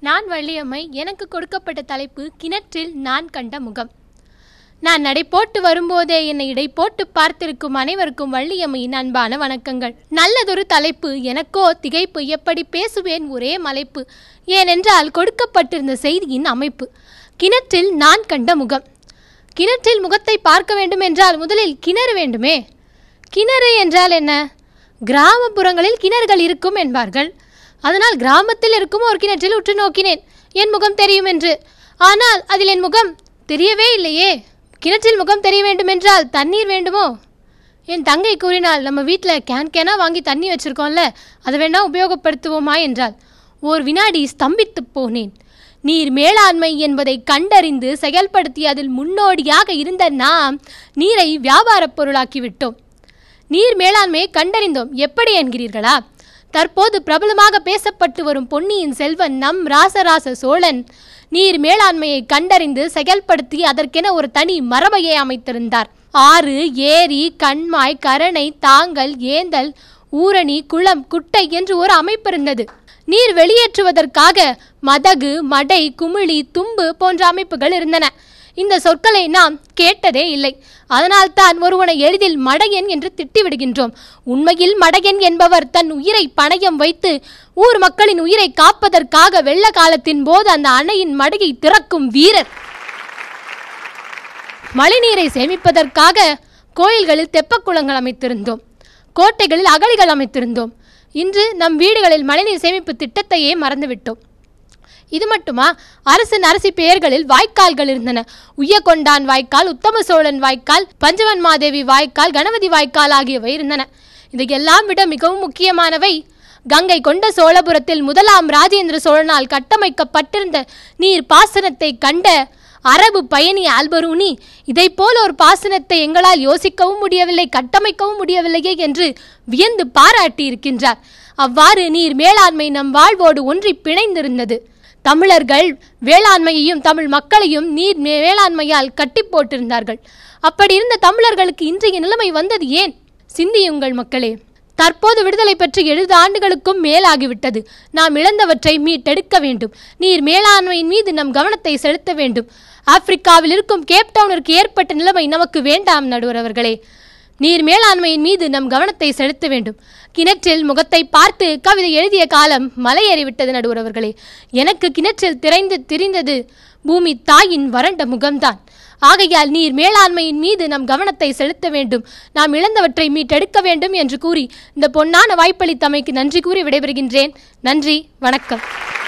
நான் வள்ளியம்மை எனக்கு கொடுக்கப்பட்ட தலைப்பு கிணற்றில் நான் கண்ட முகம் நான் நடை போட்டு வரும்போதே என்னை இடை போட்டு பார்த்திருக்கும் அனைவருக்கும் வள்ளியம்மையின் அன்பான வணக்கங்கள் நல்லதொரு தலைப்பு எனக்கோ திகைப்பு எப்படி பேசுவேன் ஒரே மலைப்பு ஏனென்றால் கொடுக்கப்பட்டிருந்த செய்தியின் அமைப்பு கிணற்றில் நான் கண்ட முகம் கிணற்றில் முகத்தை பார்க்க வேண்டும் என்றால் முதலில் கிணறு வேண்டுமே கிணறு என்றால் என்ன கிராமப்புறங்களில் கிணறுகள் இருக்கும் என்பார்கள் அதனால் கிராமத்தில் இருக்கும் ஒரு கிணற்றில் உற்று நோக்கினேன் என் முகம் தெரியும் என்று ஆனால் அதில் என் முகம் தெரியவே இல்லையே கிணற்றில் முகம் தெரிய வேண்டுமென்றால் தண்ணீர் வேண்டுமோ என் தங்கை கூறினாள் நம்ம வீட்டில் கேன் கேனாக வாங்கி தண்ணி வச்சிருக்கோம்ல அதை வேணா உபயோகப்படுத்துவோமா என்றாள் ஓர் வினாடி ஸ்தம்பித்து போனேன் நீர் மேலாண்மை என்பதை கண்டறிந்து செயல்படுத்தி அதில் முன்னோடியாக இருந்த நாம் நீரை வியாபாரப் பொருளாக்கி விட்டோம் நீர் மேலாண்மையை கண்டறிந்தோம் எப்படி என்கிறீர்களா தற்போது பிரபலமாக பேசப்பட்டு வரும் பொன்னியின் செல்வன் நம் ராசராச சோழன் நீர் மேலாண்மையை கண்டறிந்து செயல்படுத்தி அதற்கென ஒரு தனி மரபையை அமைத்திருந்தார் ஆறு ஏரி கண்மாய் கரணை தாங்கல் ஏந்தல் ஊரணி குளம் குட்டை என்று ஒரு அமைப்பு இருந்தது நீர் வெளியேற்றுவதற்காக மதகு மடை குமிழி தும்பு போன்ற அமைப்புகள் இருந்தன இந்த சொற்களை நாம் கேட்டதே இல்லை அதனால்தான் ஒருவனை எளிதில் மடையன் என்று திட்டிவிடுகின்றோம் உண்மையில் மடையன் என்பவர் தன் உயிரை பணயம் வைத்து ஊர் மக்களின் உயிரை காப்பதற்காக வெள்ள காலத்தின் போது அந்த அணையின் மடையை திறக்கும் வீரர் மழைநீரை சேமிப்பதற்காக கோயில்களில் தெப்பக்குளங்கள் அமைத்திருந்தோம் கோட்டைகளில் அகழிகள் அமைத்திருந்தோம் இன்று நம் வீடுகளில் மழைநீர் சேமிப்பு திட்டத்தையே மறந்துவிட்டோம் இது மட்டுமா அரசன் அரசி பெயர்களில் வாய்க்கால்கள் இருந்தன உய்யகொண்டான் வாய்க்கால் உத்தம சோழன் வாய்க்கால் பஞ்சவன்மாதேவி வாய்க்கால் கணபதி வாய்க்கால் ஆகியவை இருந்தன இதையெல்லாம் விட மிகவும் முக்கியமானவை கங்கை கொண்ட சோழபுரத்தில் முதலாம் ராஜேந்திர சோழனால் கட்டமைக்கப்பட்டிருந்த நீர் பாசனத்தை கண்ட அரபு பயணி ஆல்பரூனி இதை போல ஒரு பாசனத்தை எங்களால் யோசிக்கவும் முடியவில்லை கட்டமைக்கவும் முடியவில்லையே என்று வியந்து பாராட்டி இருக்கின்றார் அவ்வாறு நீர் மேலாண்மை நம் வாழ்வோடு ஒன்றி பிணைந்திருந்தது தமிழர்கள் வேளாண்மையையும் தமிழ் மக்களையும் நீர் மேலாண்மையால் கட்டி போட்டிருந்தார்கள் அப்படி இருந்த தமிழர்களுக்கு இன்றைய நிலைமை வந்தது ஏன் சிந்தியுங்கள் மக்களே தற்போது விடுதலை பெற்று எழுபது ஆண்டுகளுக்கும் மேலாகிவிட்டது நாம் இழந்தவற்றை மீட்டெடுக்க வேண்டும் நீர் மேலாண்மையின் மீது நம் கவனத்தை செலுத்த வேண்டும் ஆப்பிரிக்காவில் இருக்கும் கேப்டவுனிற்கு ஏற்பட்ட நிலைமை நமக்கு வேண்டாம் நடுவர் அவர்களே நீர் மேலாண்மையின் மீது நம் கவனத்தை செலுத்த வேண்டும் கிணற்றில் முகத்தை பார்த்து கவிதை எழுதிய காலம் மலையேறிவிட்டது நடுவர் அவர்களே எனக்கு கிணற்றில் திரைந்து திரிந்தது பூமி தாயின் வறண்ட முகம்தான் ஆகையால் நீர் மேலாண்மையின் மீது நம் கவனத்தை செலுத்த வேண்டும் நாம் இழந்தவற்றை மீட்டெடுக்க வேண்டும் என்று கூறி இந்த பொன்னான வாய்ப்பளித்தமைக்கு நன்றி கூறி விடைபெறுகின்றேன் நன்றி வணக்கம்